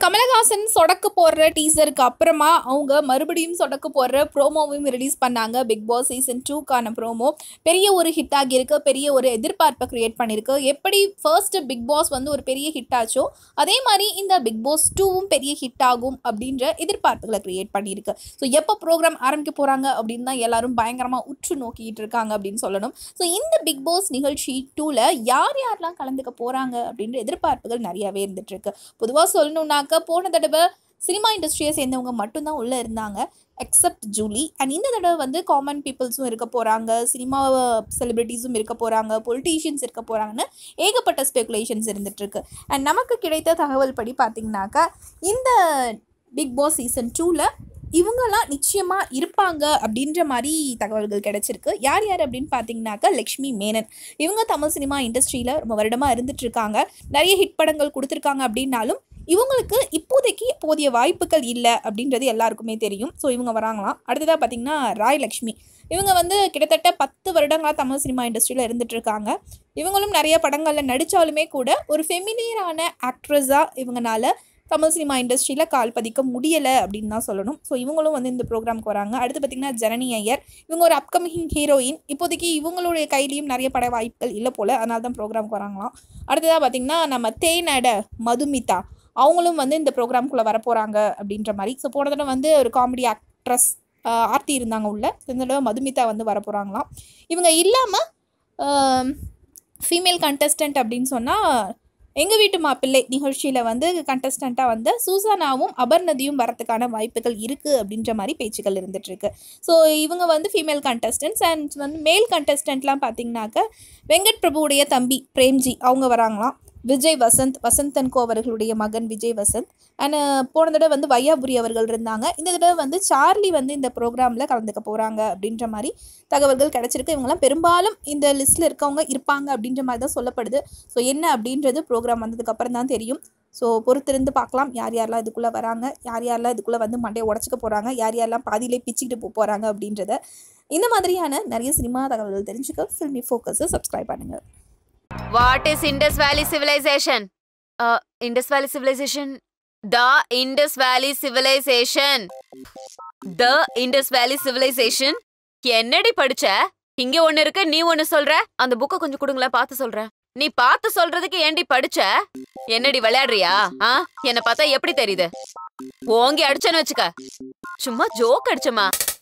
கமலஹாசன் சொடக்கு போடுற டீசருக்கு அப்புறமா அவங்க மறுபடியும் சொடக்கு போடுற ப்ரோமோவையும் ரிலீஸ் பண்ணாங்க பிக் பாஸ் சீசன் டூக்கான ப்ரோமோ பெரிய ஒரு ஹிட் ஆகியிருக்கு பெரிய ஒரு எதிர்பார்ப்பை கிரியேட் பண்ணியிருக்கு எப்படி ஃபர்ஸ்ட் பிக் பாஸ் வந்து ஒரு பெரிய ஹிட் ஆச்சோ அதே மாதிரி இந்த பிக் பாஸ் டூவும் பெரிய ஹிட் ஆகும் அப்படின்ற எதிர்பார்ப்புகளை கிரியேட் பண்ணியிருக்கு ஸோ எப்போ ப்ரோக்ராம் ஆரம்பிக்க போகிறாங்க அப்படின்னு தான் எல்லாரும் பயங்கரமாக உற்று நோக்கிட்டு இருக்காங்க அப்படின்னு சொல்லணும் ஸோ இந்த பிக் பாஸ் நிகழ்ச்சி டூவில் யார் யாரெல்லாம் கலந்துக்க போகிறாங்க அப்படின்ற எதிர்பார்ப்புகள் நிறையாவே இருந்துட்டு இருக்கு பொதுவாக சொல்லணுன்னாக்க போன தடவை சினிமா இண்டஸ்ட்ரியை சேர்ந்தவங்க மட்டும்தான் உள்ளே இருந்தாங்க எக்ஸப்ட் ஜூலி அண்ட் இந்த தடவை வந்து காமன் பீப்புள்ஸும் இருக்க போகிறாங்க சினிமா செலிபிரிட்டிஸும் இருக்க போகிறாங்க பொலிட்டீஷியன்ஸ் இருக்க போகிறாங்கன்னு ஏகப்பட்ட ஸ்பெகுலேஷன்ஸ் இருந்துகிட்ருக்கு அண்ட் நமக்கு கிடைத்த தகவல் படி பார்த்தீங்கன்னாக்கா இந்த பிக் பாஸ் சீசன் டூவில் இவங்கெல்லாம் நிச்சயமாக இருப்பாங்க அப்படின்ற மாதிரி தகவல்கள் கிடைச்சிருக்கு யார் யார் அப்படின்னு பார்த்தீங்கன்னாக்கா லக்ஷ்மி மேனன் இவங்க தமிழ் சினிமா இண்டஸ்ட்ரியில் ரொம்ப வருடமாக இருந்துட்டு இருக்காங்க நிறைய ஹிட் படங்கள் கொடுத்துருக்காங்க அப்படின்னாலும் இவங்களுக்கு இப்போதைக்கு போதிய வாய்ப்புகள் இல்லை அப்படின்றது எல்லாருக்குமே தெரியும் ஸோ இவங்க வராங்களாம் அடுத்ததாக பார்த்தீங்கன்னா ராய் லக்ஷ்மி இவங்க வந்து கிட்டத்தட்ட பத்து வருடங்களாக தமிழ் சினிமா இண்டஸ்ட்ரியில் இருந்துட்டு இருக்காங்க இவங்களும் நிறைய படங்களில் நடித்தாலுமே கூட ஒரு ஃபெமிலியரான ஆக்ட்ரஸாக இவங்கனால தமிழ் சினிமா இண்டஸ்ட்ரியில் கால் பதிக்க முடியலை அப்படின்னு தான் சொல்லணும் ஸோ இவங்களும் வந்து இந்த ப்ரோக்ராம்க்கு வராங்க அடுத்து பார்த்திங்கன்னா ஜனனி ஐயர் இவங்க ஒரு அப்கமிங் ஹீரோயின் இப்போதைக்கு இவங்களுடைய கையிலையும் நிறைய பட வாய்ப்புகள் இல்லை போல் அதனால தான் ப்ரோக்ராம்க்கு வராங்களாம் அடுத்ததாக பார்த்திங்கன்னா நம்ம தேனட மதுமிதா அவங்களும் வந்து இந்த ப்ரோக்ராம்குள்ளே வரப்போகிறாங்க அப்படின்ற மாதிரி ஸோ போன தடவை வந்து ஒரு காமெடி ஆக்ட்ரஸ் ஆர்த்தி இருந்தாங்க உள்ள இந்த தடவை மதுமிதா வந்து வரப்போகிறாங்களாம் இவங்க இல்லாமல் ஃபீமேல் கண்டஸ்டன்ட் அப்படின்னு சொன்னால் எங்கள் வீட்டு மாப்பிள்ளை நிகழ்ச்சியில் வந்து கண்டஸ்டண்ட்டாக வந்து சூசானாவும் அபர்ணதியும் வரத்துக்கான வாய்ப்புகள் இருக்குது அப்படின்ற மாதிரி பேச்சுக்கள் இருந்துகிட்ருக்கு ஸோ இவங்க வந்து ஃபீமேல் கண்டஸ்டன்ட்ஸ் அண்ட் வந்து மேல் கண்டஸ்டன்ட்லாம் பார்த்தீங்கன்னாக்க வெங்கட் பிரபுவுடைய தம்பி பிரேம்ஜி அவங்க வராங்களாம் விஜய் வசந்த் வசந்தன்கோ அவர்களுடைய மகன் விஜய் வசந்த் அண்ட் போன தடவை வந்து வையாபுரி அவர்கள் இருந்தாங்க இந்த தடவை வந்து சார்லி வந்து இந்த ப்ரோக்ராமில் கலந்துக்க போகிறாங்க அப்படின்ற மாதிரி தகவல்கள் கிடச்சிருக்கு இவங்கெல்லாம் பெரும்பாலும் இந்த லிஸ்ட்டில் இருக்கவங்க இருப்பாங்க அப்படின்ற மாதிரி தான் சொல்லப்படுது ஸோ என்ன அப்படின்றது ப்ரோக்ராம் வந்ததுக்கப்புறம் தான் தெரியும் ஸோ பொறுத்திருந்து பார்க்கலாம் யார் யாரெல்லாம் இதுக்குள்ளே வராங்க யார் யாரெல்லாம் இதுக்குள்ளே வந்து மண்டையை உடச்சிக்க போகிறாங்க யார் யாரெல்லாம் பாதியிலே பிச்சுக்கிட்டு போக போகிறாங்க அப்படின்றத இந்த மாதிரியான நிறைய சினிமா தகவல்கள் தெரிஞ்சுக்க ஃபில்மி ஃபோக்கஸை சப்ஸ்கிரைப் பண்ணுங்கள் What is Indus Valley Civilization? Uh, Indus Valley Civilization. The Indus Valley Civilization. The Indus Valley Civilization. என்னடி படிச்ச இங்க ஒண்ணு இருக்கு நீ ஒண்ணு சொல்ற அந்த புக்க கொஞ்சம் கொடுங்களேன் பார்த்து சொல்றேன் நீ பார்த்து சொல்றதுக்கு ஏண்டி படிச்ச என்னடி விளையாடுறியா ஆ என்ன பார்த்தா எப்படி தெரியுது ஓங்கி அடிச்சேன்னு வச்சுக்க சும்மா ஜோக் அடிச்சமா